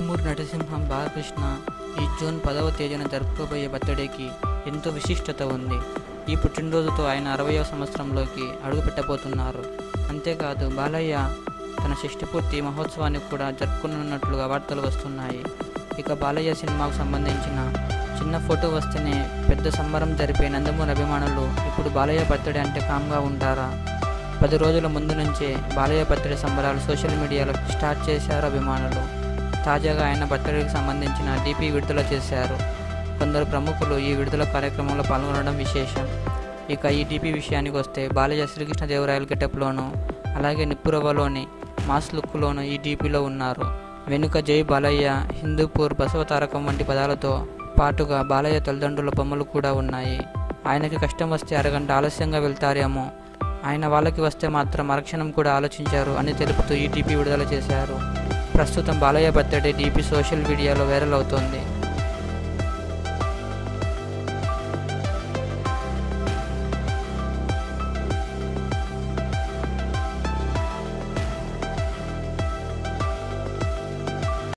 నందమూరి నరసింహం బాలకృష్ణ ఈ జూన్ పదవ తేదీన జరుపుకోబోయే బర్త్డేకి ఎంతో విశిష్టత ఉంది ఈ పుట్టినరోజుతో ఆయన అరవయవ సంవత్సరంలోకి అడుగుపెట్టబోతున్నారు అంతేకాదు బాలయ్య తన షష్ఠి పూర్తి మహోత్సవాన్ని కూడా జరుపుకున్నట్లుగా వార్తలు వస్తున్నాయి ఇక బాలయ్య సినిమాకు సంబంధించిన చిన్న ఫోటో వస్తేనే పెద్ద సంబరం జరిపే నందమూరి అభిమానులు ఇప్పుడు బాలయ్య బర్త్డే అంటే కామ్గా ఉంటారా పది రోజుల ముందు నుంచే బాలయ్య బర్త్డే సంబరాలు సోషల్ మీడియాలో స్టార్ట్ చేశారు అభిమానులు తాజాగా ఆయన బర్త్డేకి సంబంధించిన డీపీ విడుదల చేశారు కొందరు ప్రముఖులు ఈ విడుదల కార్యక్రమంలో పాల్గొనడం విశేషం ఇక ఈ డీపీ విషయానికి వస్తే బాలయ్య శ్రీకృష్ణదేవరాయల గెటప్లోను అలాగే నిప్పురవ్వలోని మాస్ లుక్లోను ఈ డీపీలో ఉన్నారు వెనుక జై బాలయ్య హిందూపూర్ బసవతారకం వంటి పదాలతో పాటుగా బాలయ్య తల్లిదండ్రుల బొమ్మలు కూడా ఉన్నాయి ఆయనకి కష్టం వస్తే అరగంట ఆలస్యంగా వెళ్తారేమో ఆయన వాళ్ళకి వస్తే మాత్రం మరక్షణం కూడా ఆలోచించారు అని తెలుపుతూ ఈ డీపీ విడుదల చేశారు ప్రస్తుతం బాలయ్య బర్త్డే డీపీ సోషల్ మీడియాలో వైరల్ అవుతోంది